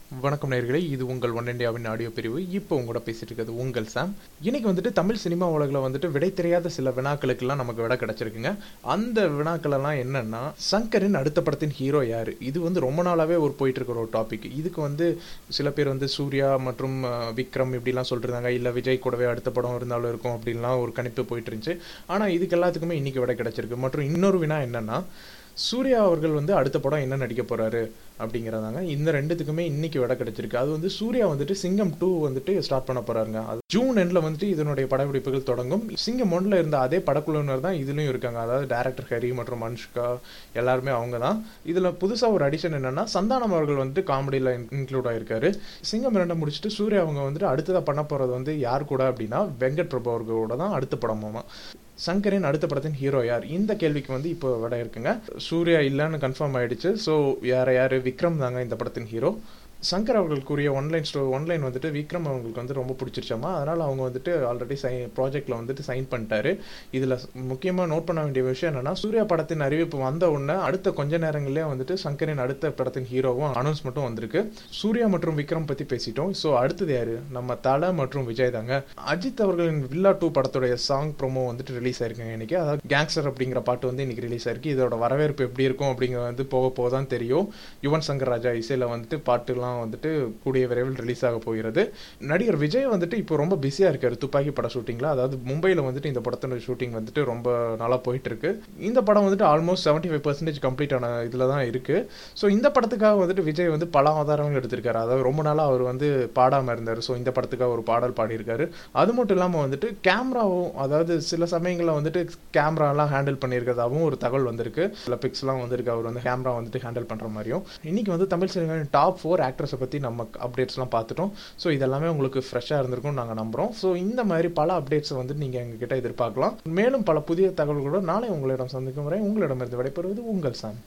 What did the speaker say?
வணக்கம் நேர்களே இது உங்கள் ஒன் இண்டியாவின் ஆடியோ பிரிவு இப்போ உங்களோட பேசிட்டு இருக்கிறது உங்கள் சாம் இன்னைக்கு வந்துட்டு தமிழ் சினிமா உலகில் வந்துட்டு விடை தெரியாத சில வினாக்களுக்கெல்லாம் நமக்கு விடை கிடைச்சிருக்குங்க அந்த வினாக்கள் எல்லாம் என்னன்னா சங்கரின் அடுத்த படத்தின் ஹீரோ யாரு இது வந்து ரொம்ப நாளாவே ஒரு போயிட்டு இருக்கிற ஒரு டாபிக் இதுக்கு வந்து சில பேர் வந்து சூர்யா மற்றும் அஹ், விக்ரம் இப்படிலாம் சொல்லிருந்தாங்க இல்ல விஜய் கூடவே அடுத்த படம் இருந்தாலும் இருக்கும் அப்படின்லாம் ஒரு கணிப்பு போயிட்டு இருந்துச்சு ஆனா இதுக்கு எல்லாத்துக்குமே இன்னைக்கு விடை கிடைச்சிருக்கு மற்றும் இன்னொரு வினா என்னன்னா சூர்யா அவர்கள் வந்து அடுத்த படம் என்ன நடிக்க போறாரு அப்படிங்கிறதாங்க இந்த ரெண்டுத்துக்குமே இன்னைக்கு விட கிடைச்சிருக்கு அது வந்து சூர்யா வந்துட்டு சிங்கம் டூ வந்துட்டு ஸ்டார்ட் பண்ண போறாருங்க அது ஜூன் எண்ட்ல வந்துட்டு இதனுடைய படப்பிடிப்புகள் தொடங்கும் சிங்கம் ஒன்ல இருந்த அதே படக்குழுவினர் தான் இதுலயும் இருக்காங்க அதாவது டேரக்டர் ஹரி மற்றும் அனுஷ்கா எல்லாருமே அவங்க தான் இதுல புதுசா ஒரு அடிஷன் என்னன்னா சந்தானம் அவர்கள் வந்துட்டு காமெடியில இன்க்ளூட் ஆயிருக்காரு சிங்கம் ரெண்டை முடிச்சுட்டு சூர்யா அவங்க வந்துட்டு அடுத்ததா பண்ண போறது வந்து யார் கூட அப்படின்னா வெங்கட் பிரபு அவர்களோட தான் அடுத்த படமாமா சங்கரின் அடுத்த படத்தின் ஹீரோ யார் இந்த கேள்விக்கு வந்து இப்போ விட இருக்குங்க சூர்யா இல்லைன்னு கன்ஃபார்ம் ஆயிடுச்சு ஸோ யார யாரு விக்ரம் தாங்க இந்த படத்தின் ஹீரோ சங்கர் அவர்கள் கூறிய ஒன்லைன் ஸ்டோ ஒன்லைன் வந்துட்டு விக்ரம் அவங்களுக்கு வந்து ரொம்ப பிடிச்சிருச்சாமா அதனால அவங்க வந்துட்டு ஆல்ரெடி சை ப்ராஜெக்ட்ல வந்துட்டு சைன் பண்ணிட்டாரு இதுல முக்கியமா நோட் பண்ண வேண்டிய விஷயம் என்னன்னா சூர்யா படத்தின் அறிவிப்பு வந்த உடனே அடுத்த கொஞ்ச நேரங்களே வந்துட்டு சங்கரின் அடுத்த படத்தின் ஹீரோவும் அனௌன்ஸ்மெண்ட்டும் வந்திருக்கு சூர்யா மற்றும் விக்ரம் பத்தி பேசிட்டோம் ஸோ அடுத்தது யாரு நம்ம தலை மற்றும் விஜய் தாங்க அஜித் அவர்களின் வில்லா டூ படத்துடைய சாங் ப்ரோமோ வந்துட்டு ரிலீஸ் ஆயிருக்குங்க இன்னைக்கு அதாவது கேங்ஸ்டர் அப்படிங்கிற பாட்டு வந்து இன்னைக்கு ரிலீஸ் ஆயிருக்கு இதோட வரவேற்பு எப்படி இருக்கும் அப்படிங்கிறது வந்து போக போக தான் தெரியும் யுவன் சங்கர் ராஜா இசையில வந்துட்டு பாட்டுலாம் வந்துட்டு கூடிய விரைவில் ரிலீஸ் ஆக போகிறது நடிகர் விஜய் வந்துட்டு இப்போ ரொம்ப பிஸியா இருக்காரு துப்பாக்கி பட ஷூட்டிங்ல அதாவது மும்பைல வந்துட்டு இந்த படத்தோட ஷூட்டிங் வந்துட்டு ரொம்ப நாளா போயிட்டு இருக்கு இந்த படம் வந்துட்டு almost seventy five percentage complete ஆன இதுல தான் இருக்கு ஸோ இந்த படத்துக்காக வந்துட்டு விஜய் வந்து பல ஆதாரங்கள் எடுத்திருக்காரு அதாவது ரொம்ப நாளா அவர் வந்து பாடாம இருந்தார் ஸோ இந்த படத்துக்காக ஒரு பாடல் பாடியிருக்காரு அது மட்டும் இல்லாம வந்துட்டு கேமராவும் அதாவது சில சமயங்களில் வந்துட்டு கேமராலாம் ஹேண்டில் பண்ணியிருக்கிறதாவும் ஒரு தகவல் வந்திருக்கு சில பிக்ஸ்லாம் வந்திருக்கு அவர் வந்து கேமரா வந்துட்டு ஹேண்டில் பண்ற மாதிரியும் இன்னைக்கு வந்து தமிழ் சினிமாவின் டாப் ஃபோர் ஆக்ட்ரஸை பத்தி நம்ம அப்டேட்ஸ்லாம் பார்த்துட்டோம் ஸோ இதெல்லாமே உங்களுக்கு ஃப்ரெஷ்ஷாக இருந்திருக்கும் நாங்கள் நம்புறோம் ஸோ இந்த மாதிரி பல அப்டேட்ஸை வந்து நீங்க எங்ககிட்ட எதிர்பார்க்கலாம் மேலும் பல புதிய தகவல்களோட நாளை உங்களிடம் சந்திக்கும் வரை உங்களிடமிருந்து விடைபெறுவது உங்கள் சாம்